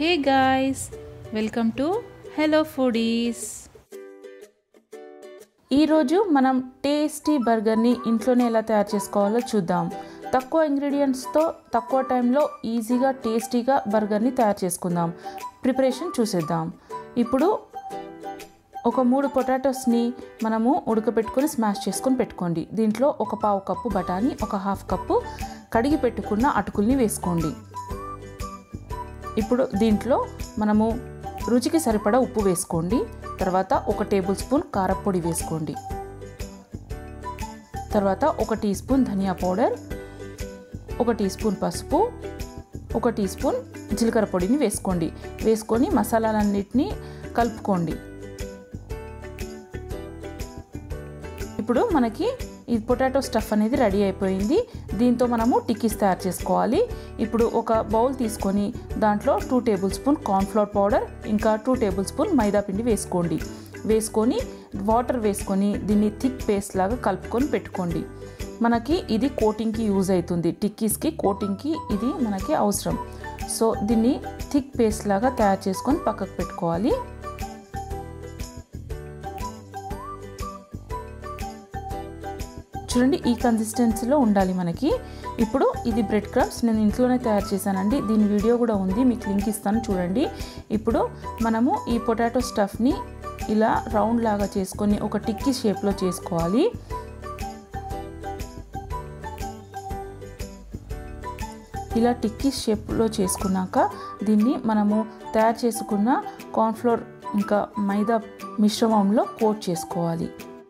hey guys welcome to hello foodies ఈరోజు మనం tasty బర్గర్ని ఇంట్లోనే ఎలా తయారు చేసుకోవాలో చూద్దాం తక్కువ ఇంగ్రీడియంట్స్తో తక్కువ టైంలో ఈజీగా టేస్టీగా బర్గర్ని తయారు చేసుకుందాం ప్రిపరేషన్ చూసేద్దాం ఇప్పుడు ఒక మూడు పొటాటోస్ని మనము ఉడకబెట్టుకొని స్మాష్ చేసుకొని పెట్టుకోండి దీంట్లో ఒక పావు కప్పు బఠానీ ఒక హాఫ్ కప్పు కడిగి పెట్టుకున్న అటుకుల్ని వేసుకోండి ఇప్పుడు దీంట్లో మనము రుచికి సరిపడా ఉప్పు వేసుకోండి తర్వాత ఒక టేబుల్ స్పూన్ కారపొడి వేసుకోండి తర్వాత ఒక టీ స్పూన్ ధనియా పౌడర్ ఒక టీ స్పూన్ పసుపు ఒక టీ స్పూన్ జీలకర్ర పొడిని వేసుకోండి వేసుకొని మసాలాలన్నిటినీ కలుపుకోండి ఇప్పుడు మనకి ఈ పొటాటో స్టఫ్ అనేది రెడీ అయిపోయింది దీంతో మనము టిక్కీస్ తయారు చేసుకోవాలి ఇప్పుడు ఒక బౌల్ తీసుకొని దాంట్లో two tablespoon cornflour powder ఇంకా టూ టేబుల్ స్పూన్ మైదా పిండి వేసుకోండి వేసుకొని వాటర్ వేసుకొని దీన్ని థిక్ పేస్ట్ లాగా కలుపుకొని పెట్టుకోండి మనకి ఇది కోటింగ్కి యూజ్ అవుతుంది టిక్కీస్కి కోటింగ్కి ఇది మనకి అవసరం సో దీన్ని థిక్ పేస్ట్ లాగా తయారు చేసుకొని పక్కకు పెట్టుకోవాలి చూడండి ఈ కన్సిస్టెన్సీలో ఉండాలి మనకి ఇప్పుడు ఇది బ్రెడ్ క్రమ్స్ నేను ఇంట్లోనే తయారు చేశానండి దీని వీడియో కూడా ఉంది మీకు లింక్ ఇస్తాను చూడండి ఇప్పుడు మనము ఈ పొటాటో స్టఫ్ని ఇలా రౌండ్ లాగా చేసుకొని ఒక టిక్కీ షేప్లో చేసుకోవాలి ఇలా టిక్కీ షేప్లో చేసుకున్నాక దీన్ని మనము తయారు చేసుకున్న కార్న్ఫ్లోర్ ఇంకా మైదా మిశ్రమంలో కోట్ చేసుకోవాలి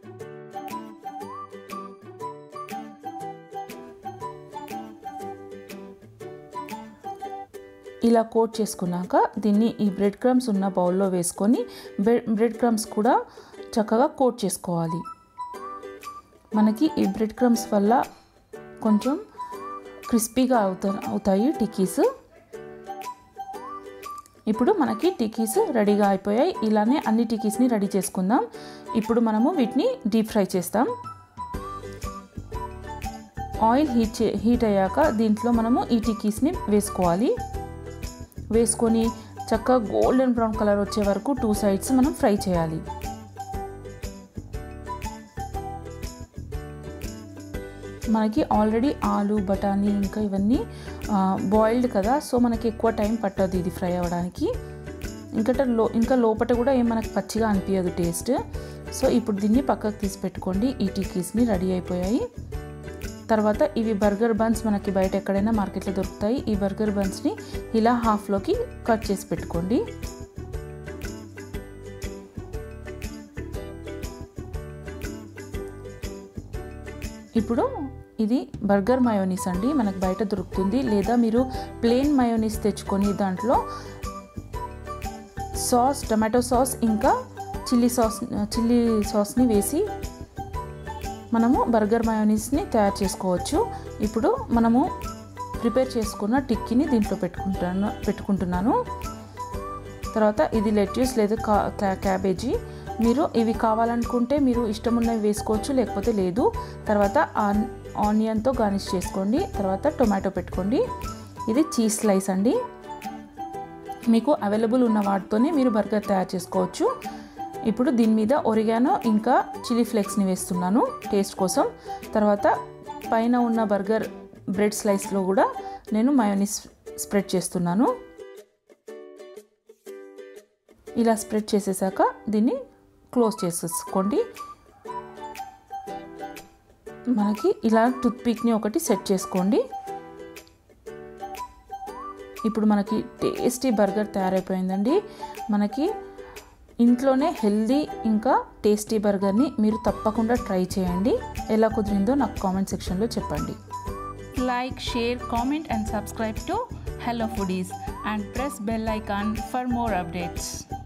ఇలా కోట్ చేసుకున్నాక దీన్ని ఈ బ్రెడ్ క్రమ్స్ ఉన్న బౌల్లో వేసుకొని బ్రెడ్ బ్రెడ్ క్రమ్స్ కూడా చక్కగా కోట్ చేసుకోవాలి మనకి ఈ బ్రెడ్ క్రమ్స్ వల్ల కొంచెం క్రిస్పీగా అవుతా అవుతాయి టిక్కీస్ ఇప్పుడు మనకి టిక్కీస్ రెడీగా అయిపోయాయి ఇలానే అన్ని టిక్కీస్ని రెడీ చేసుకుందాం ఇప్పుడు మనము వీటిని డీప్ ఫ్రై చేస్తాం ఆయిల్ హీట్ హీట్ అయ్యాక దీంట్లో మనము ఈ టిక్కీస్ని వేసుకోవాలి వేసుకొని చక్కగా గోల్డెన్ బ్రౌన్ కలర్ వచ్చే వరకు టూ సైడ్స్ మనం ఫ్రై చేయాలి మనకి ఆల్రెడీ ఆలు బఠానీ ఇంకా ఇవన్నీ బాయిల్డ్ కదా సో మనకి ఎక్కువ టైం పట్టదు ఇది ఫ్రై అవ్వడానికి ఇంకా లో ఇంకా లోపల కూడా ఏం మనకు పచ్చిగా అనిపించదు టేస్ట్ సో ఇప్పుడు దీన్ని పక్కకు తీసి పెట్టుకోండి ఈ టిక్కీస్ని రెడీ అయిపోయాయి తర్వాత ఇవి బర్గర్ బన్స్ మనకి బయట ఎక్కడైనా మార్కెట్లో దొరుకుతాయి ఈ బర్గర్ బన్స్ని ఇలా హాఫ్లోకి కట్ చేసి పెట్టుకోండి ఇప్పుడు ఇది బర్గర్ మయోనీస్ అండి మనకు బయట దొరుకుతుంది లేదా మీరు ప్లెయిన్ మయోనీస్ తెచ్చుకొని దాంట్లో సాస్ టమాటో సాస్ ఇంకా చిల్లీ సాస్ చిల్లీ సాస్ని వేసి మనము బర్గర్ మయోనీస్ని తయారు చేసుకోవచ్చు ఇప్పుడు మనము ప్రిపేర్ చేసుకున్న టిక్కీని దీంట్లో పెట్టుకుంటాను పెట్టుకుంటున్నాను తర్వాత ఇది లెట్యూస్ లేదా కా క్యాబేజీ మీరు ఇవి కావాలనుకుంటే మీరు ఇష్టం ఉన్నవి వేసుకోవచ్చు లేకపోతే లేదు తర్వాత ఆనియన్తో గార్నిష్ చేసుకోండి తర్వాత టొమాటో పెట్టుకోండి ఇది చీజ్ స్లైస్ అండి మీకు అవైలబుల్ ఉన్న వాటితోనే మీరు బర్గర్ తయారు చేసుకోవచ్చు ఇప్పుడు దీని మీద ఒరిగానో ఇంకా చిల్లీ ఫ్లేక్స్ని వేస్తున్నాను టేస్ట్ కోసం తర్వాత పైన ఉన్న బర్గర్ బ్రెడ్ స్లైస్లో కూడా నేను మయోనీస్ స్ప్రెడ్ చేస్తున్నాను ఇలా స్ప్రెడ్ చేసేసాక దీన్ని క్లోజ్ చేసేసుకోండి మనకి ఇలా టూత్పిక్ని ఒకటి సెట్ చేసుకోండి ఇప్పుడు మనకి టేస్టీ బర్గర్ తయారైపోయిందండి మనకి ఇంట్లోనే హెల్దీ ఇంకా టేస్టీ బర్గర్ని మీరు తప్పకుండా ట్రై చేయండి ఎలా కుదిరిందో నాకు కామెంట్ సెక్షన్లో చెప్పండి like share comment and subscribe to hello foodies and press bell icon for more updates